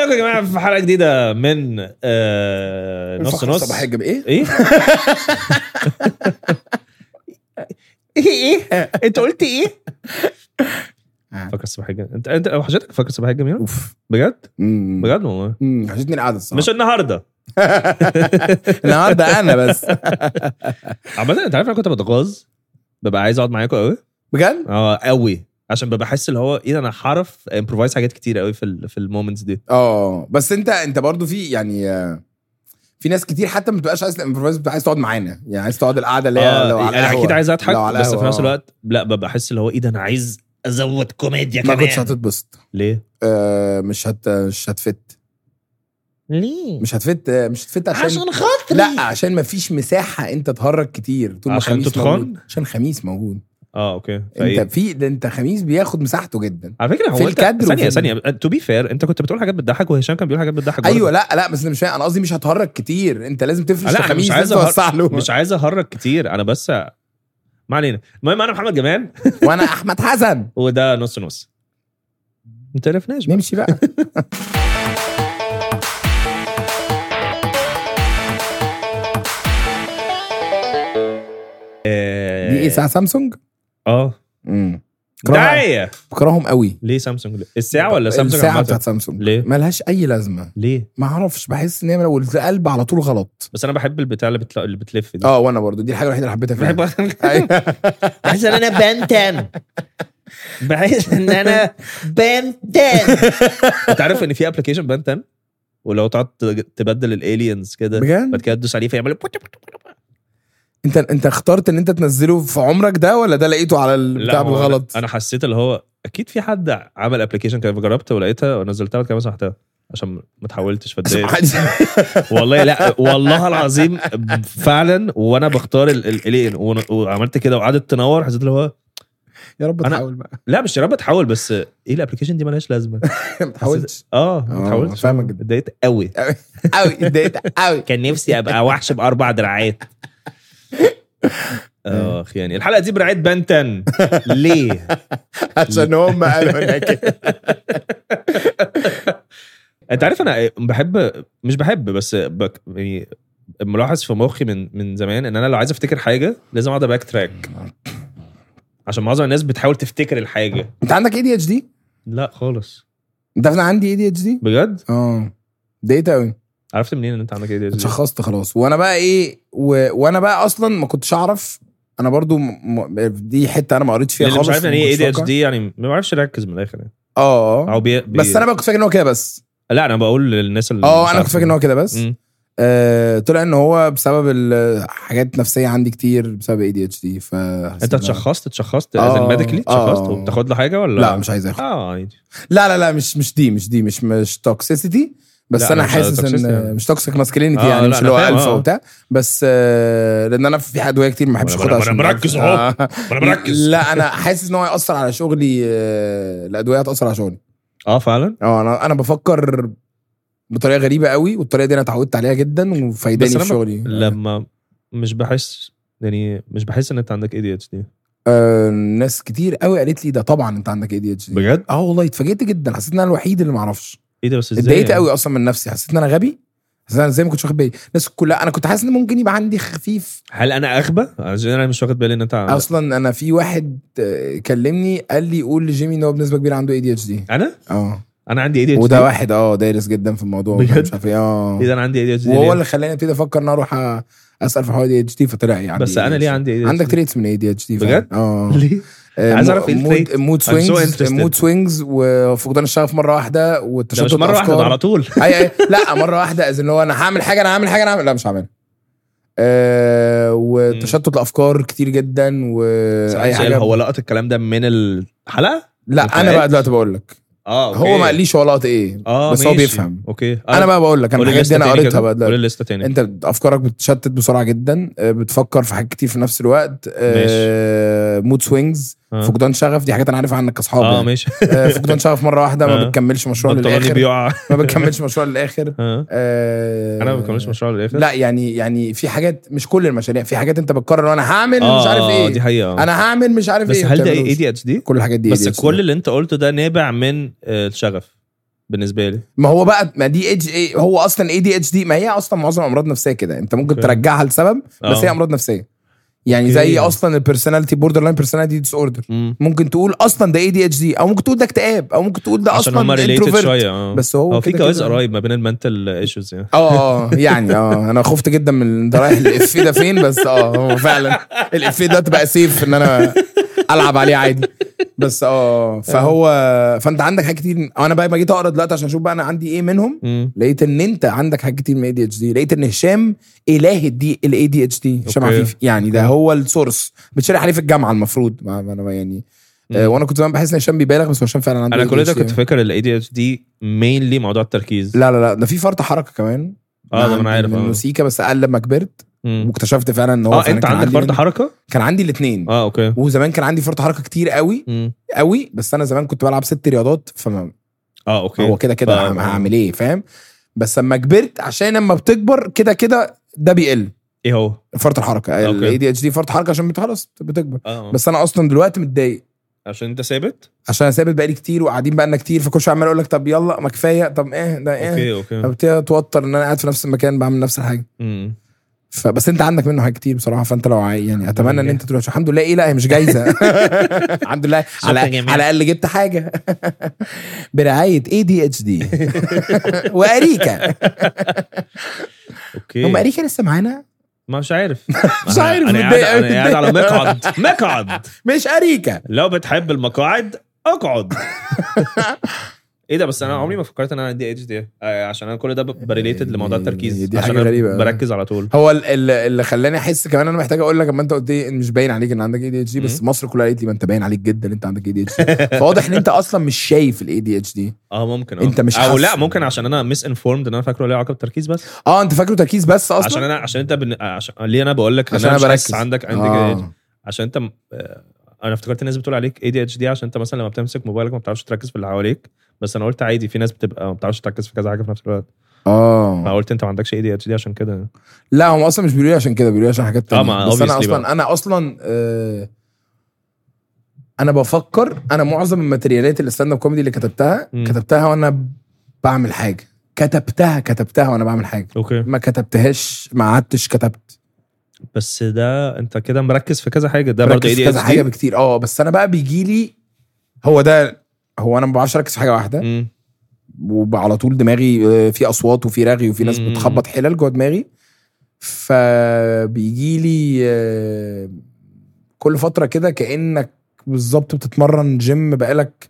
بيكم يا جماعه في حلقه جديده من آه نص الفقرة نص الصباحية الجم- ايه؟ ايه ايه ايه انت قلت ايه آه. فكر الصباحيه الجميله انت انت وحشتك فكر الصباحيه الجميله اوف بجد مم. بجد والله مم. وحشتني القعدة الصراحة مش النهارده النهارده انا بس عامه انت عارف انا كنت بتغاظ ببقى عايز اقعد معاكم قوي بجد؟ اه قوي عشان ببقى بحس اللي هو ايه ده انا هعرف امبروفايز حاجات كتير قوي في ال في المومنتس دي اه بس انت انت برضو في يعني آه، في ناس كتير حتى ما بتبقاش عايز الامبروفايز بتبقى عايز تقعد معانا يعني عايز تقعد القعده اللي هي لو اه على انا القهوة. اكيد عايز اضحك لو على بس في القهوة، نفس آه. الوقت لا ببقى احس اللي هو ايه ده انا عايز ازود كوميديا ما كمان كنتش هتتبسط ليه؟ آه مش هت مش هتفت ليه؟ مش هتفت آه، مش هتفت عشان, عشان خاطري لا عشان ما فيش مساحه انت تهرج كتير طول ما عشان خميس تتخن؟ موجود عشان خميس موجود اه اوكي فإيه؟ انت في ده انت خميس بياخد مساحته جدا على فكره في هو انت الكادر ثانيه وفي- ثانيه تو بي فير انت كنت بتقول حاجات بتضحك وهشام كان بيقول حاجات بتضحك برضه. ايوه لا لا بس انا مش فاهم انا قصدي مش هتهرج كتير انت لازم تفرش لا انا الخميس مش عايز لازم أهر... توسع له مش عايز اهرج كتير انا بس ما علينا المهم انا محمد جمال وانا احمد حسن وده نص نص ما تعرفناش بقى. نمشي بقى آه، دي ايه ساعه سامسونج؟ اه امم بكرهها دعايه بكرههم قوي ليه سامسونج ليه؟ الساعه ولا سامسونج الساعه عامة؟ بتاعت سامسونج ليه؟ ملهاش اي لازمه ليه ما اعرفش بحس ان هي والقلب على طول غلط بس انا بحب البتاع اللي, بتل... اللي بتلف دي اه وانا برضو دي الحاجه الوحيده اللي حبيتها فيها بحب أيوة. بحس ان انا بنتن بحس ان انا بنتن انت عارف ان في ابلكيشن بنتن ولو تقعد تبدل الالينز كده بجد بعد كده تدوس عليه فيعمل انت انت اخترت ان انت تنزله في عمرك ده ولا ده لقيته على البتاع هو بالغلط أنا- انا حسيت اللي هو اكيد في حد عمل ابلكيشن كده فجربت ولقيتها ونزلتها وبعد كده مسحتها عشان ما تحولتش فاتضايقت والله لا والله العظيم فعلا وانا بختار الالين وعملت كده وقعدت تنور حسيت اللي هو يا رب أنا- تحاول بقى لا مش يا رب تحول بس ايه الابلكيشن دي ملهاش لازمه ما تحاولش اه ما آه، تحاولش فاهمك جدا. اتضايقت قوي قوي اتضايقت قوي كان نفسي ابقى وحش باربع دراعات اخ يعني الحلقه دي برعايه بنتن ليه؟ عشان هم قالوا هناك انت عارف انا بحب مش بحب بس بك يعني ملاحظ في مخي من من زمان ان انا لو عايز افتكر حاجه لازم اقعد باك تراك عشان معظم الناس بتحاول تفتكر الحاجه انت عندك اي دي اتش دي؟ لا خالص انت عارف انا عندي اي دي اتش دي؟ بجد اه اتضايقت قوي عرفت منين ان انت عندك ايه دي اتشخصت خلاص وانا بقى ايه و... وانا بقى اصلا ما كنتش اعرف انا برضو م... م... دي حته انا ما قريتش فيها اللي خالص مش عارف يعني ايه اي وما دي كنتش اتش دي يعني ما بعرفش يركز من الاخر يعني اه او بي... بي... بس انا بقى كنت فاكر ان هو كده بس لا انا بقول للناس اللي اه مش انا كنت عارفة. فاكر ان هو كده بس مم. آه طلع ان هو بسبب الحاجات نفسيه عندي كتير بسبب اي دي اتش دي ف انت اتشخصت اتشخصت آه، ميديكلي آه. اتشخصت وبتاخد له حاجه ولا لا مش عايز اخد اه عادي لا لا لا مش مش دي مش دي مش مش توكسيسيتي بس لا، انا أنا مش حاسس toxicity ان يعني. مش توكسيك ماسكلينيتي آه، يعني لا، مش أنا اللي هو فاهم، الفا آه. وبتاع بس آه لان انا في ادويه كتير ما بحبش وأنا- اخدها وأنا عشان بركز أهو. آه. انا بركز لا انا حاسس ان هو هياثر على شغلي آه، الادويه هتاثر على شغلي اه فعلا اه انا انا بفكر بطريقه غريبه قوي والطريقه دي انا اتعودت عليها جدا بس وفايداني أنا في شغلي لما مش بحس يعني مش بحس ان انت عندك اي دي اتش دي آه ناس كتير قوي قالت لي ده طبعا انت عندك اي دي اتش دي بجد اه والله اتفاجئت جدا حسيت ان انا الوحيد اللي ما اعرفش ايه ده بس ازاي اتضايقت يعني؟ قوي اصلا من نفسي حسيت ان انا غبي حسيت ان انا ازاي ما كنتش واخد بالي الناس كلها انا كنت حاسس ان ممكن يبقى عندي خفيف هل انا اغبى عشان انا مش واخد بالي ان انت عندك. اصلا انا في واحد آه، كلمني قال لي قول لجيمي ان هو بنسبه كبيره عنده اي دي اتش دي انا اه انا عندي اي دي اتش وده دي واحد اه دارس جدا في الموضوع بجد؟ مش عارف ايه اه ايه ده انا عندي اي دي اتش دي وهو ليه؟ اللي خلاني ابتدي افكر ان أنا اروح أ- اسال في حوار دي اتش دي فطلع يعني بس انا ليه عندي اي دي عندك تريتس من اي دي اتش دي بجد؟ اه ليه؟ آه، عايز مو- أعرف إيه مود التريت. مود I'm so سوينجز interested. مود سوينجز وفقدان الشغف مره واحده ده والتشتت مش مره واحده ده أفكار. على طول اي اي لا مره واحده از اللي هو انا هعمل حاجه انا هعمل حاجه انا هعمل لا مش هعملها آه وتشتت الافكار كتير جدا واي سؤال حاجه هو لقط الكلام ده من الحلقه؟ لا أنت انا قاعد؟ بقى دلوقتي بقول لك اه أوكي. هو ما قاليش هو لقط ايه اه بس هو ماشي. بيفهم اوكي انا بقى بقول لك انا قول الحاجات دي الليستة انا تاني قريتها كده. بقى قول دلوقتي الليسته تاني انت افكارك بتتشتت بسرعه جدا آه، بتفكر في حاجات كتير في نفس الوقت آه مود سوينجز آه. فقدان شغف دي حاجات انا عارفها عنك كاصحاب اه يعني. ماشي آه، فقدان شغف مره واحده ما آه. بتكملش مشروع بنطلوني للاخر بيقع ما بتكملش مشروع للاخر آه. آه، انا ما بكملش مشروع للاخر لا يعني يعني في حاجات مش كل المشاريع في حاجات انت بتقرر انا هعمل اه مش عارف آه، ايه دي حقيقه انا هعمل مش عارف بس ايه هل ده ما بتعملوش. اي دي اتش دي؟ كل الحاجات دي بس ADHD. كل اللي انت قلته ده نابع من آه، الشغف بالنسبه لي ما هو بقى ما دي اتش ايه هو اصلا اي دي اتش دي ما هي اصلا معظم امراض نفسيه كده انت ممكن أوكي. ترجعها لسبب بس آه. هي امراض نفسيه يعني أوكي. زي اصلا البيرسوناليتي بوردر لاين بيرسوناليتي ديس اوردر مم. ممكن تقول اصلا ده اي دي اتش دي او ممكن تقول ده اكتئاب او ممكن تقول ده عشان هم اصلا ريليتد introvert. شويه اه بس هو هو في كده جواز كده. قريب ما بين المنتال ايشوز يعني اه اه يعني اه انا خفت جدا من ده رايح الافيه ده فين بس اه هو فعلا الافيه ده تبقى سيف ان انا العب عليه عادي بس اه فهو فانت عندك حاجات كتير انا بقى ما جيت اقرا دلوقتي عشان اشوف بقى انا عندي ايه منهم مم. لقيت ان انت عندك حاجات كتير من اي دي اتش دي لقيت ان هشام اله الدي الاي دي اتش دي هشام أوكي. عفيفي يعني ده هو السورس بتشرح عليه في الجامعه المفروض ما ما انا يعني آه وانا كنت زمان بحس ان هشام بيبالغ بس هو هشام فعلا عنده انا كل ده ADHD كنت فاكر الاي دي اتش دي مينلي موضوع التركيز لا لا لا ده في فرط حركه كمان اه ده انا عارف من اه سيكا بس اقل لما كبرت مم. واكتشفت فعلا ان هو اه فعلا انت كان عندك عندي فرط منه- حركه كان عندي الاثنين اه اوكي وزمان كان عندي فرط حركه كتير قوي مم. قوي بس انا زمان كنت بلعب ست رياضات فما اه اوكي هو كده كده فاهم. هم- هعمل ايه فاهم بس لما كبرت عشان لما بتكبر كده كده ده بيقل ايه هو فرط الحركه أوكي. الاي دي اتش دي فرط حركه عشان بت- خلاص بتكبر اه بس انا اصلا دلوقتي متضايق عشان انت ثابت عشان انا ثابت بقالي كتير وقاعدين بقالنا كتير فكل شويه عمال اقول لك طب يلا ما كفايه طب ايه ده ايه اوكي اوكي فببتدي اتوتر ان انا قاعد في نفس المكان بعمل نفس الحاجه مم. فبس انت عندك منه حاجات كتير بصراحه فانت لو عاي... يعني اتمنى ان لله. انت تروح الحمد لله ايه لا هي مش جايزه الحمد لله شكرا على جميل. على الاقل جبت حاجه برعايه اي دي اتش دي واريكا اوكي هم اريكا لسه معانا ما مش عارف مش عارف، انا قاعد متضايق أوي، انا قاعد على مقعد مقعد مش اريكا لو بتحب المقاعد اقعد ايه ده بس انا عمري ما فكرت ان انا عندي اتش دي عشان انا كل ده بريليتد لموضوع التركيز دي عشان حاجة أنا غريبة. بركز على طول هو ال- ال- اللي خلاني احس كمان انا محتاج اقول لك اما انت قلت لي ان مش باين عليك ان عندك اي دي اتش دي بس مصر كلها قالت لي ما انت باين عليك جدا انت عندك اي دي اتش دي فواضح ان انت اصلا مش شايف الاي دي اتش دي اه ممكن اه أنت مش او حاسس. لا ممكن عشان انا مس انفورمد ان انا فاكره ليه علاقه بالتركيز بس اه انت فاكره تركيز بس اصلا عشان انا عشان انت بن... عشان ليه انا بقول لك ان عشان انا انا مش حاسس بركز عندك عندك آه. عشان انت م- آه، انا افتكرت الناس بتقول عليك اي دي اتش دي عشان انت مثلا لما بتمسك موبايلك ما بتعرفش تركز في اللي حواليك بس انا قلت عادي في ناس بتبقى ما بتعرفش تركز في كذا حاجه في نفس الوقت اه فقلت انت ما عندكش اي دي اتش دي عشان كده لا هم اصلا مش بيقولوا لي عشان كده بيقولوا لي عشان حاجات تانية ما بس انا obviously اصلا بقى. انا اصلا آه انا بفكر انا معظم الماتريالات الستاند اب كوميدي اللي كتبتها مم. كتبتها وانا بعمل حاجه كتبتها كتبتها وانا بعمل حاجه اوكي ما كتبتهاش ما قعدتش كتبت بس ده انت كده مركز في كذا حاجه ده بركز برضه اي في دي كذا حاجه بكتير اه بس انا بقى بيجي لي هو ده هو انا ما بعرفش اركز في حاجه واحده وعلى طول دماغي آه، في اصوات وفي رغي وفي ناس مم. بتخبط حلال جوه دماغي فبيجي لي آه، كل فتره كده كانك بالظبط بتتمرن جيم بقالك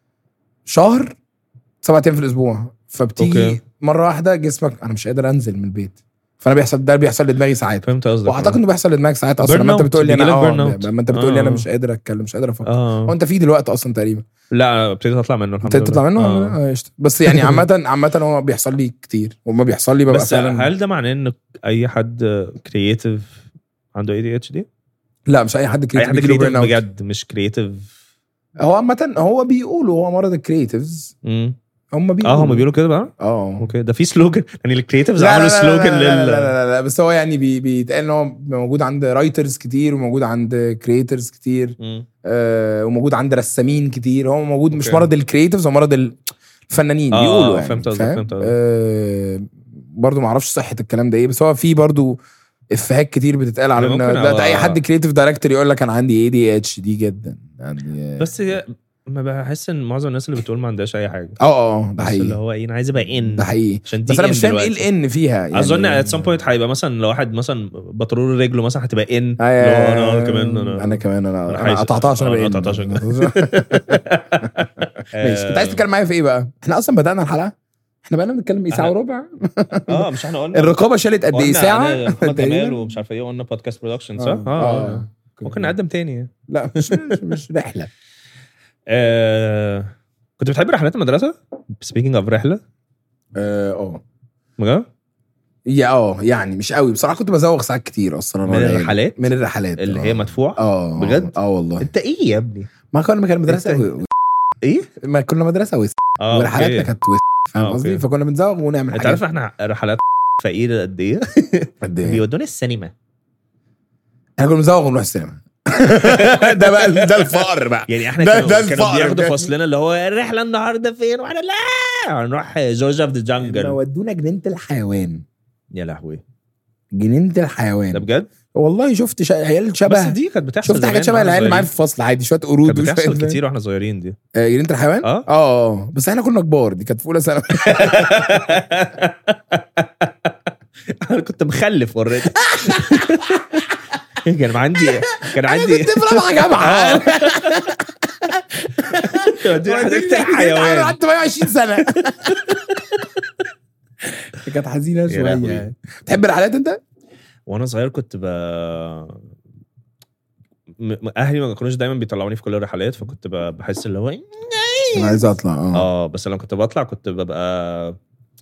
شهر سبعة ايام في الاسبوع فبتيجي أوكي. مره واحده جسمك انا مش قادر انزل من البيت فانا بيحصل ده بيحصل لدماغي ساعات فهمت قصدك واعتقد انه بيحصل لدماغك ساعات اصلا Burnout. لما انت بتقول لي انا بيجيلك اه burnout. لما انت بتقول لي انا آه. مش قادر اتكلم مش قادر افكر هو اه انت في دلوقتي اصلا تقريبا لا ابتديت اطلع منه الحمد انت لله تطلع منه آه. آه، قشطة. بس يعني عامة عامة هو بيحصل لي كتير وما بيحصل لي ببقى بس فعلا هل ده معناه ان اي حد كرييتيف عنده اي دي اتش دي؟ لا مش اي حد اي كريتيف حد بيجيله كرييتيف burnout. بجد مش كرييتيف هو عامة هو بيقولوا هو مرض الكريتيفز هم بيقولوا اه هم بيقولوا كده بقى؟ اه اوكي ده في سلوجن يعني الكرييتيفز لا لا عملوا لا لا, سلوجن لا, لا, لا, لل لا, لا بس هو يعني بي بيتقال ان هو موجود عند رايترز كتير وموجود عند كريترز كتير مم. آه وموجود عند رسامين كتير هو موجود مش أوكي. مرض الكريتيفز هو مرض الفنانين آه، بيقولوا آه، يعني فهمت قصدك، فاهم؟ فهمت قصدك. آه برضو ما اعرفش صحه الكلام ده ايه بس هو في برضو افيهات كتير بتتقال على ان ممكن ده, ده أبقى- اي حد كريتيف دايركتور يقول لك انا عندي اي دي اتش دي جدا يعني بس هي- ما بحس ان معظم الناس اللي بتقول ما عندهاش اي حاجه اه اه ده بس اللي حقيقي هو ايه انا عايز ابقى ان ده حقيقي عشان دي بس انا in مش فاهم ايه دلوقتي. الان فيها يعني اظن ات سم بوينت هيبقى مثلا لو واحد مثلا بطرول رجله مثلا هتبقى ان آه، اللي هو انا كمان انا انا كمان انا أنا انا عايز- قطعتها عشان آه، ابقى أنا إن. قطعتها عشان ماشي انت عايز تتكلم معايا في ايه بقى؟ احنا اصلا بدانا الحلقه احنا بقالنا بنتكلم ايه ساعه إحنا- وربع اه مش احنا قلنا الرقابه شالت قد ايه قلنا ساعه أنا محمد تقريباً؟ جمال ومش عارف ايه قلنا بودكاست برودكشن صح؟ آه. اه آه. ممكن نقدم تاني لا مش مش, مش رحله آه، كنت بتحب رحلات المدرسه؟ سبيكينج اوف رحله اه اه بجد؟ يا اه يعني مش قوي بصراحه كنت بزوغ ساعات كتير اصلا أنا من والعيال. الرحلات؟ من الرحلات اللي آه. هي مدفوعه؟ اه بجد؟ اه والله انت ايه يا ابني؟ ما كنا كان مدرسه أنت- و... ايه؟ ما كنا مدرسه وس اه ورحلاتنا أوكي. كانت وس فاهم آه، قصدي أوكي. فكنا بنزوغ ونعمل انت حاجات عارف احنا رحلات فقيره قد ايه؟ قد ايه بيودونا السينما احنا كنا بنزوغ ونروح السينما ده بقى ده الفقر بقى يعني احنا ده- كانوا, ده كانوا الفقر بياخدوا بجد. فصلنا اللي هو الرحله النهارده فين واحنا لا هنروح جورجيا في ذا جانجل ودونا جنينه الحيوان يا لهوي جنينه ده الحيوان بجد والله شفت شا... عيال بس شبه دي كانت بتحصل شفت حاجات زمان شبه واحنا العيال اللي معايا في صغيرين. الفصل عادي شويه قرود كانت وشوية- بتحصل كتير واحنا صغيرين دي آه، جنينه الحيوان اه اه بس احنا كنا كبار دي كانت في اولى ثانوي انا كنت مخلف اوريدي كان عندي كان عندي كنت في رابعه جامعه دي حديقه انا الحيوان قعدت 120 سنه كانت حزينه يا شويه لهوي. يعني. تحب الرحلات انت؟ وانا صغير كنت ب م- اهلي ما كانوش دايما بيطلعوني في كل الرحلات فكنت ب- بحس اللي هو إيه؟ انا عايز اطلع اه اه بس لما كنت بطلع كنت ببقى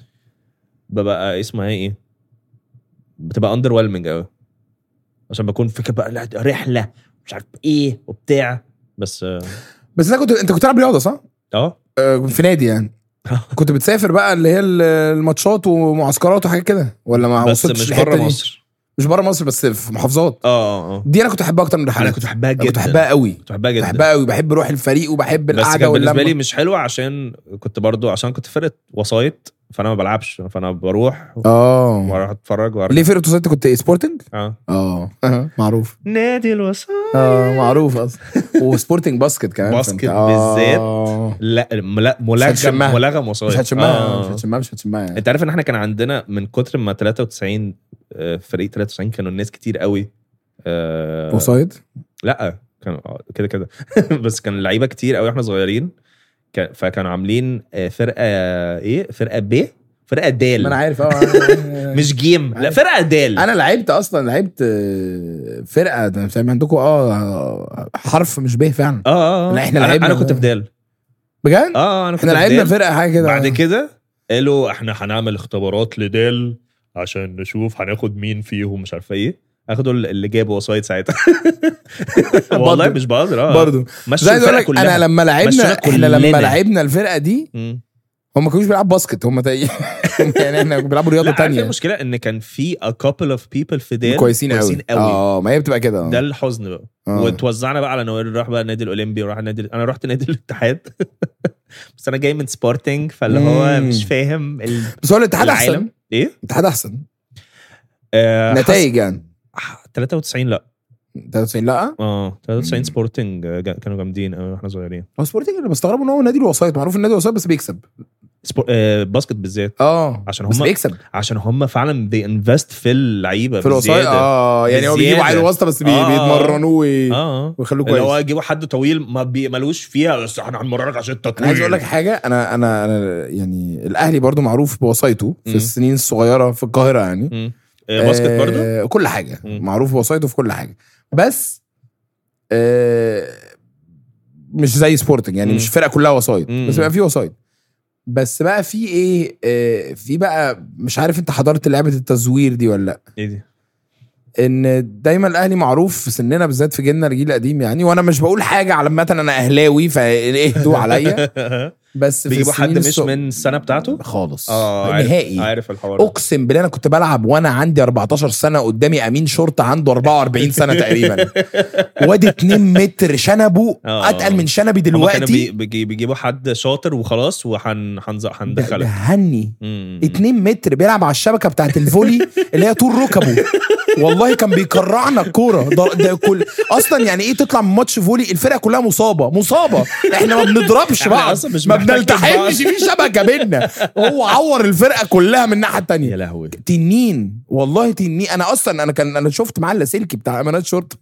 ببقى اسمها ايه بتبقى اندر ويلمنج قوي عشان بكون فكره بقى لا ده رحله مش عارف ايه وبتاع بس اه بس انت كنت انت كنت بتلعب رياضه صح؟ اه آه، في نادي يعني كنت بتسافر بقى اللي هي الماتشات ومعسكرات وحاجات كده ولا ما بس وصلتش مش للحتة بره دي؟ مصر مش بره مصر بس في محافظات اه اه اه دي انا كنت احبها اكتر من انا الرحلات كنت بحبها أنا جدا كنت بحبها قوي كنت بحبها جدا بحبها قوي بحب روح الفريق وبحب بس القعده كان بالنسبه واللمه لي مش حلوه عشان كنت برضو عشان كنت فرقه وسايط فانا ما بلعبش فانا بروح اه واروح اتفرج وارجع ليه فرقه وسط كنت ايه سبورتنج؟ اه اه معروف نادي الوسايط اه معروف اصلا وسبورتنج باسكت كمان باسكت فأنت- آه. بالذات. لا لا ملغم هتشمها. ملغم وسايط مش هتشمها آه. مش هتشمها مش هتشمها يعني. انت عارف ان احنا كان عندنا من كتر ما 93 آه، فريق 93 كانوا الناس كتير قوي آه، وسايد لا كانوا آه، كده كده بس كان لعيبه كتير قوي واحنا صغيرين كان- فكانوا عاملين آه، فرقه ايه فرقه ب فرقه دال ما انا عارف اه مش جيم لا عارف. فرقه دال انا لعبت اصلا لعبت آه، فرقه ده فاهم عندكم اه حرف مش به فعلا اه اه آه. لا، احنا أنا- لعبنا- انا كنت في دال بجد اه اه انا كنت احنا في لعبنا دال. فرقه حاجه كده بعد كده قالوا احنا هنعمل اختبارات لدال عشان نشوف هناخد مين فيهم مش عارفه ايه اخدوا اللي جابوا وسايط ساعتها والله برضه. مش بهزر اه برضه مشوا زي عايز اقول الفرقه لك كلها انا لما لعبنا مشونا احنا لما كلنا. لعبنا الفرقه دي مم. هم ما كانوش بيلعبوا باسكت هم تقريبا يعني احنا بيلعبوا رياضه لا عارف تانية المشكله ان كان في a couple of people في دال كويسين قوي قوي اه ما هي بتبقى كده ده الحزن بقى آه. وتوزعنا بقى على نوال راح بقى النادي الاولمبي وراح النادي انا رحت نادي الاتحاد بس انا جاي من سبورتنج فاللي هو مم. مش فاهم ال- بس هو الاتحاد احسن العالم ايه الاتحاد احسن آه نتائج يعني حس- 93 لا 93 لا اه 93 مم. سبورتنج آه، جا- كانوا جامدين قوي واحنا صغيرين هو سبورتنج انا بستغرب ان هو نادي الوسايط معروف النادي الوسايط بس بيكسب سبور... آه باسكت بالذات اه عشان بس هم- بيكسب عشان هم فعلا they invest في اللعيبه في الوسايط بزيادة. اه يعني هو بيجيبوا بزيادة. عيل واسطه بس بي- آه. بيتمرنوه وي- اه ويخلوه اللي هو كويس يجيبوا حد طويل ما بيعملوش فيها بس احنا هنمرنك عشان انت انا عايز اقول لك طويل حاجه انا انا انا يعني الاهلي برضو معروف بوسايطه في مم. السنين الصغيره في القاهره يعني مم. آه، باسكت برضو آه كل حاجه مم. معروف بوسايطه في كل حاجه بس آه مش زي سبورتنج يعني مم. مش فرقه كلها وسايط مم. بس بقى في وسايط بس بقى في ايه آه في بقى مش عارف انت حضرت لعبه التزوير دي ولا لا ايه دي ان دايما الاهلي معروف في سننا بالذات في جيلنا الجيل القديم يعني وانا مش بقول حاجه على مثلا انا اهلاوي فاهدوا عليا بس في بيجيبوا حد السنين مش الص- من السنه بتاعته خالص اه عارف- نهائي عارف الحوار ده. اقسم بالله انا كنت بلعب وانا عندي 14 سنه قدامي امين شرطه عنده 44 سنه تقريبا وادي 2 متر شنبه آه. اتقل من شنبي هما كانوا بي- دلوقتي بيجي- بيجيبوا حد شاطر وخلاص وهندخلك هني 2 متر بيلعب على الشبكه بتاعت الفولي اللي هي طول ركبه والله كان بيكرعنا الكوره ده, ده كل اصلا يعني ايه تطلع من ماتش فولي الفرقه كلها مصابه مصابه احنا ما بنضربش إحنا بعض أصلاً مش ما بنحتك ببعض. بنلتحمش في شبكه بينا هو عور الفرقه كلها من الناحيه يا التانيه لهوي تنين والله تنين انا اصلا انا كان انا شفت معاه اللاسلكي بتاع امانات شرطه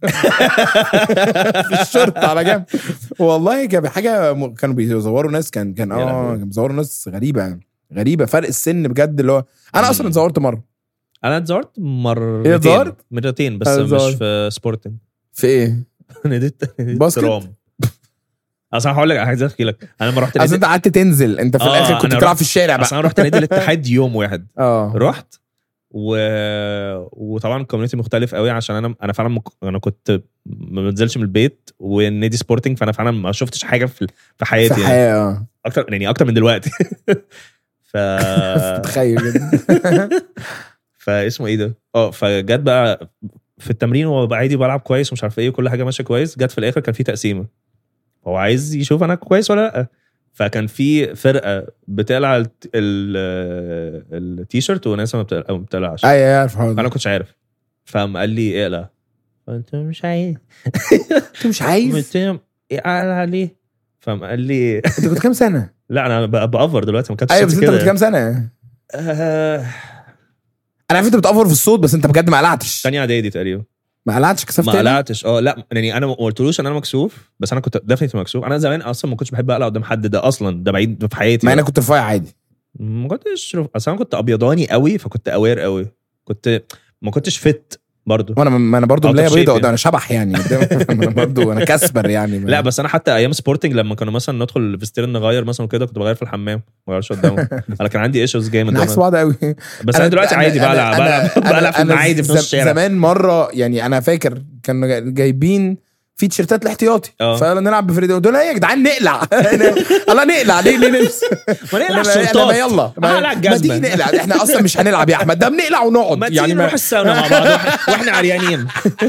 في الشرطه على جنب والله كان حاجه م- كانوا بيزوروا ناس كان كان يا اه لهوي. كانوا بيزوروا ناس غريبه يعني غريبه فرق السن بجد اللي هو انا اصلا مم. اتزورت مره انا اتزورت مرتين إيه اتزورت؟ مرتين بس أنا مش اتزورت. في سبورتنج في ايه؟ ناديت ناديت باسكت؟ ترام اصل أنا هقول لك عايز احكي لك انا لما رحت اصل نادي انت قعدت تنزل انت في آه، الاخر كنت أنا بتلعب رحت- في الشارع اصل بقى انا رحت نادي الاتحاد يوم واحد اه رحت و... وطبعا الكوميونتي مختلف قوي عشان انا انا فعلا مك... انا كنت ما بنزلش من البيت والنادي سبورتنج فانا فعلا ما شفتش حاجه في في حياتي في يعني. حياه اه اكتر يعني اكتر من دلوقتي ف تخيل جدا فاسمه ايه ده؟ اه فجت بقى في التمرين وببقى عادي بلعب كويس ومش عارف ايه وكل حاجه ماشيه كويس جت في الاخر كان في تقسيمه هو عايز يشوف انا كويس ولا لا فكان في فرقه بتقلع الت- ال- التيشيرت وناس ما بتقلع- ما بتقلعش ايوه أيوة، عارف الحوار انا ده ما كنتش عارف فقام قال لي اقلع قلت له مش عايز انت مش عايز قلت له اقلع ليه فقام قال لي انت كنت كام سنه؟ لا انا بقى بأفر دلوقتي ما كانتش ايوه بس صوتي انت كده كنت كام سنه؟ آه، انا عارف انت بتأفور في الصوت بس انت بجد ما قلعتش تانية اعدادي تقريبا ما قلعتش كسفت ما هنا؟ قلعتش اه لا يعني انا ما قلتلوش ان انا مكسوف بس انا كنت ديفنتلي مكسوف انا زمان اصلا ما كنتش بحب اقلع قدام حد ده اصلا ده بعيد في حياتي مع انك كنت رفيع عادي ما كنتش اصلا انا كنت ابيضاني قوي فكنت اوير قوي كنت ما كنتش فت برضو وانا ما انا برضه Out of ملايه shape بيضه يعني. ده انا شبح يعني انا برضه انا كاسبر يعني لا بس انا حتى ايام سبورتنج لما كنا مثلا ندخل الفستير نغير مثلا وكده كنت بغير في الحمام ما بغيرش قدامه انا كان عندي ايشوز جامد احنا عكس زمان. بعض قوي بس انا دلوقتي عادي بقلع بقلع بقلع في المعادي في نص الشارع زمان مره يعني انا فاكر كانوا جاي- جايبين في تيشيرتات الاحتياطي اه. فيلا نلعب بفريدي قلت له يا جدعان نقلع الله نقلع ليه ليه نلبس ما نقلع أنا- الشرطات أنا- ما يلا ما هقلع ما الجزمة. تيجي نقلع احنا اصلا مش هنلعب يا احمد ده بنقلع ونقعد ما تيجي يعني نروح الساونا مع بعض واحنا- واحنا عريانين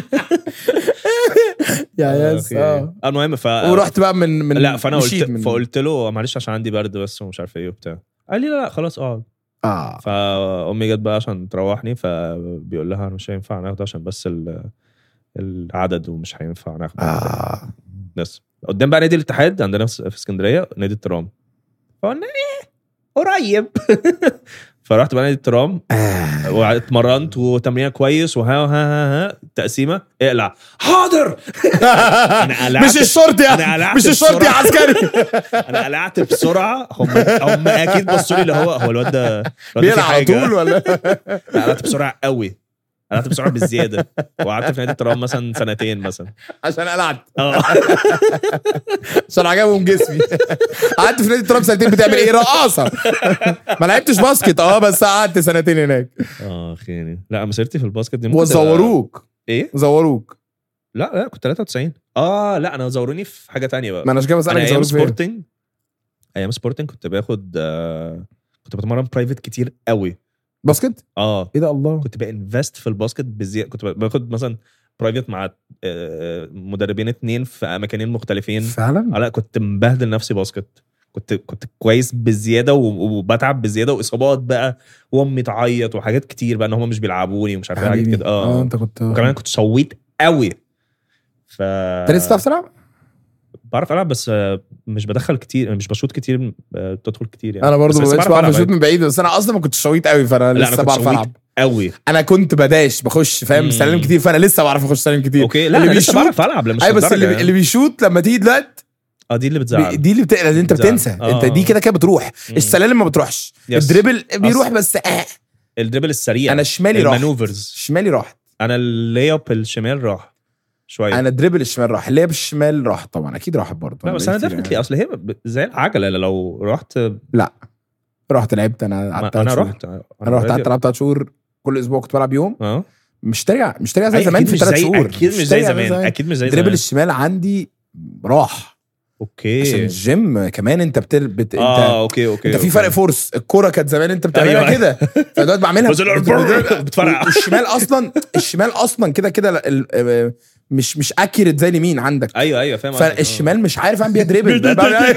يا يس أوكي. اه المهم ف ورحت بقى من من لا فانا مشيت قلت من فقلت له معلش عشان عندي برد بس ومش عارف ايه وبتاع قال لي لا لا خلاص اقعد اه فامي جت بقى عشان تروحني فبيقول لها مش هينفع ناخده عشان بس ال- العدد ومش هينفع ناخده اه بس قدام بقى نادي الاتحاد عندنا في في اسكندريه نادي الترام فقلنا ايه قريب فرحت بقى نادي الترام آه. واتمرنت وتمرين كويس وها ها ها ها تقسيمه اقلع حاضر انا قلعت مش الشرطي أنا يا قلعت مش الشرطي يا بسرعة. عسكري انا قلعت بسرعه هم هم اكيد بصوا لي اللي هو هو الواد ده الواد ده بيلعب فيه على حاجة. طول ولا لا قلعت بسرعه قوي قلعت بسرعه بالزياده وقعدت في نادي الترام مثلا سنتين مثلا عشان قلعت اه عشان عجبهم جسمي قعدت في نادي التراب سنتين بتعمل ايه رقاصه ما لعبتش باسكت اه بس قعدت سنتين هناك اه خيري لا مسيرتي في الباسكت دي ممكن تبقى- وزوروك ايه زوروك لا لا كنت 93 اه لا انا زوروني في حاجه تانية بقى ما انا عشان كده انا بسالك ايام زوروك فين سبورتنج ايام سبورتنج كنت باخد آه كنت بتمرن برايفت كتير قوي باسكت اه ايه ده الله كنت بانفست في الباسكت بزياده كنت باخد مثلا برايفت مع آه، مدربين اتنين في مكانين مختلفين فعلا آه، لا كنت مبهدل نفسي باسكت كنت كنت كويس بزياده و- وبتعب بزياده واصابات بقى وامي تعيط وحاجات كتير بقى ان هم مش بيلعبوني ومش عارف ايه حاجات حبيبي كده اه اه انت كنت وكمان كنت شويت قوي ف انت لسه بتعرف تلعب؟ بعرف العب بس آه، مش بدخل كتير مش بشوط كتير آه، بتدخل كتير يعني انا برضو بس ما لسه بقتش بعرف بعرف ألعب اشوط من بعيد بس انا اصلا ما كنتش شويت قوي فانا لا، أنا لسه كنت بعرف شويت العب قوي انا كنت بداش بخش فاهم مم. سلالم كتير فانا لسه بعرف اخش سلالم كتير اوكي لا اللي انا لسه بيشوط- بعرف العب لا مش ايوه بس للدرجة اللي, يعني. اللي بيشوط لما تيجي دلوقتي اه دي اللي بي- بتزعل دي اللي بتقلق انت بتزعل. بتنسى آه. انت دي كده كده بتروح مم. السلالم ما بتروحش يس. الدريبل بيروح أصل- بس آه. الدريبل السريع انا شمالي راح المانوفرز شمالي راح انا اللي اب الشمال راح شويه انا دريبل الشمال راح اللي هي بالشمال راح طبعا اكيد راحت برضه لا بس انا كتير ديفنتلي اصل هي ب- زي العجله لو رحت لا رحت لعبت انا ما قعدت انا تلات شهور. رحت انا رحت قعدت العب ثلاث شهور كل اسبوع كنت بلعب يوم اه مش ترجع مش ترجع زي أي، زمان أكيد في مش ثلاث زي- شهور اكيد مش زي ترجع زمان اكيد مش زي دريبل زمان الشمال عندي راح عشان اوكي الجيم كمان انت بتل... بت... اه انت اوكي اوكي انت في أوكي. فرق فرص الكوره كانت زمان انت بتعملها أيوة. كده فدلوقتي بعملها بس ال- بت- بتفرقع. والشمال اصلا الشمال اصلا كده كده ال- ال- مش مش اكيرت زي اليمين عندك ايوه ايوه فاهم قصدك. فالشمال مش عارف اعمل بيها دريبل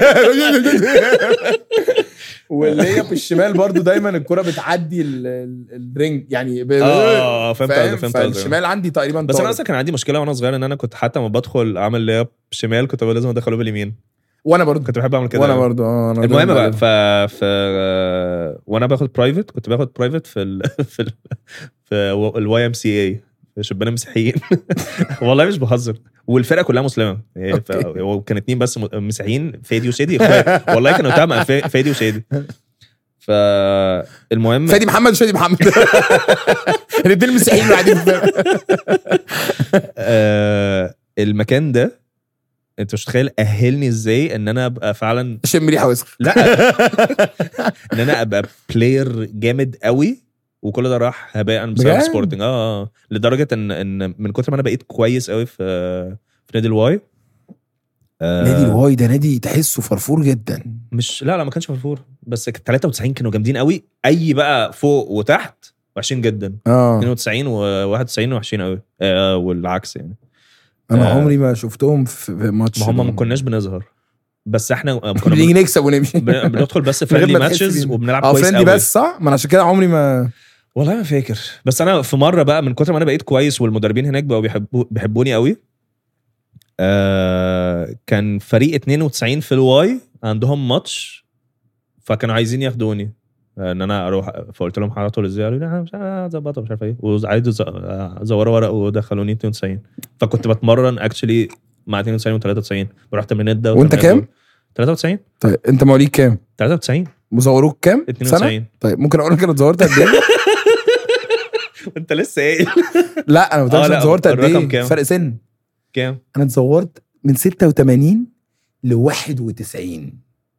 واللي هي في الشمال برضو دايما الكرة بتعدي ال- ال- الرينج يعني ب... اه فهمت فاهم؟ قصدك فهمت قصدك فالشمال عندي تقريبا بس انا طارق. اصلا كان عندي مشكله وانا صغير ان انا كنت حتى لما بدخل اعمل لياب شمال كنت بقول لازم ادخله باليمين وانا برضو كنت بحب اعمل كده وانا أوي. برضو اه انا المهم دايماً بقى بعمل. ف ف وانا باخد برايفت كنت باخد برايفت في ال... في ال... في الواي ام سي اي شبان مسيحيين والله مش بهزر والفرقه كلها مسلمه يعني ف... أوكي. وكان اتنين بس م- مسيحيين فادي وشادي اخوات والله كانوا تمام فا- فادي وشادي فالمهم فادي محمد وشادي محمد الاثنين مسيحيين اللي قاعدين في الفرقة. آه المكان ده انت مش متخيل اهلني ازاي ان انا ابقى فعلا شم ريحه وسخ لا ان انا ابقى بلاير جامد قوي وكل ده راح هباء بسبب بجد؟ سبورتنج اه اه لدرجه ان ان من كتر ما انا بقيت كويس قوي في في نادي الواي آه نادي الواي ده نادي تحسه فرفور جدا مش لا لا ما كانش فرفور بس 93 كانوا جامدين قوي اي بقى فوق وتحت وحشين جدا اه 92 و91 وحشين قوي آه والعكس يعني انا آه. عمري ما شفتهم في في ماتش ما هم ما كناش بنظهر بس احنا آه، كنا بنيجي بن- نكسب ونمشي بن- بندخل بس من غير فريندلي ما نحس ماتشز بينا. وبنلعب اه كويس فريندلي قوي بس صح ما انا عشان كده عمري ما والله ما فاكر بس انا في مره بقى من كتر ما انا بقيت كويس والمدربين هناك بقوا بيحبوا بيحبوني قوي آه كان فريق 92 في الواي عندهم ماتش فكانوا عايزين ياخدوني آه، ان انا اروح فقلت لهم هعطوا ازاي قالوا لي انا مش هظبطها مش عارف ايه وعايزوا ز- زوروا ورق ودخلوني 92 فكنت بتمرن اكشلي مع 92 و93 بروح تمرينات ده وانت وتمرينات كام؟ دول. 93 طيب انت مواليد كام؟ 93 مزوروك كام؟ سنه؟ 92 طيب ممكن اقول لك انا اتزورت قد ايه؟ انت لسه ايه لا انا ما آه، قلتلكش لا، اتزورت قد الرقم ايه؟ كام؟ فرق سن كام انا اتزورت من 86 ل 91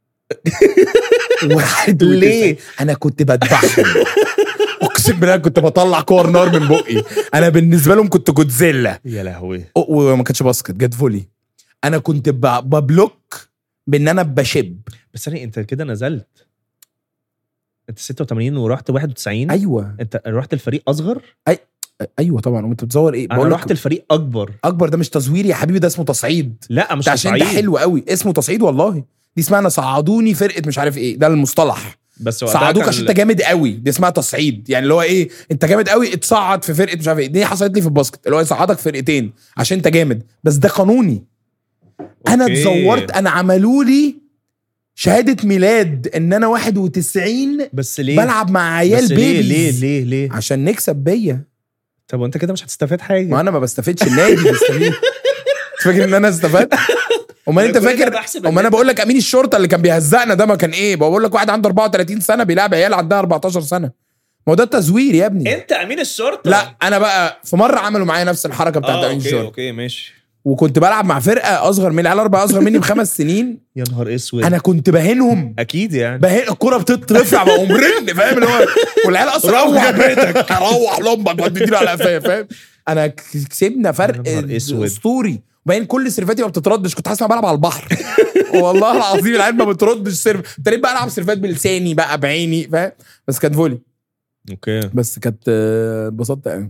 91 ليه؟ انا كنت بذبحهم اقسم بالله كنت بطلع كور نار من بقي انا بالنسبه لهم كنت جودزيلا يا لهوي أو- وما كانتش باسكت جت فولي انا كنت ب- ببلوك بان انا بشب بس ثانية انت كده نزلت انت 86 ورحت 91 ايوه انت رحت الفريق اصغر ايوه طبعا وانت بتصور ايه انا بقول رحت لك الفريق اكبر اكبر ده مش تصوير يا حبيبي ده اسمه تصعيد لا مش ده عشان ده تصعيد حلو قوي اسمه تصعيد والله دي اسمها انا صعدوني فرقه مش عارف ايه ده المصطلح بس وقتها صعدوك كان- عشان انت جامد قوي دي اسمها تصعيد يعني اللي هو ايه انت جامد قوي اتصعد في فرقه مش عارف ايه دي حصلت لي في الباسكت اللي هو يصعدك فرقتين عشان انت جامد بس ده قانوني انا أوكي. اتزورت انا عملوا لي شهاده ميلاد ان انا 91 بس ليه بلعب مع عيال بس ليه بيبيز ليه ليه ليه عشان نكسب بيا طب وانت كده مش هتستفاد حاجه ما انا ما بستفدش النادي بستفيد انت فاكر ان انا استفدت امال انت أنا كل ده فاكر بحسب امال انا بقول لك امين الشرطه اللي كان بيهزقنا ده ما كان ايه بقول لك واحد عنده 34 سنه بيلعب عيال عندها 14 سنه ما هو ده التزوير يا ابني انت امين الشرطه لا انا بقى في مره عملوا معايا نفس الحركه بتاعت اه امين اوكي الشرطه اوكي ماشي وكنت بلعب مع فرقه اصغر مني العيال اربعه اصغر مني بخمس سنين يا نهار اسود انا كنت بهنهم اكيد يعني بهن الكرة بتترفع بقوم رن فاهم اللي هو والعيال اصلا روح بيتك روح لامك ما تديله على قفايا فاهم انا ك- كسبنا فرق يا نهار أسود. اسطوري وبعدين كل سيرفاتي ما بتتردش كنت حاسس إن انا بلعب على البحر والله العظيم العيال ما بتردش سيرف ابتديت بقى العب سيرفات بلساني بقى بعيني فاهم بس كانت فولي اوكي بس كانت آه، اتبسطت قوي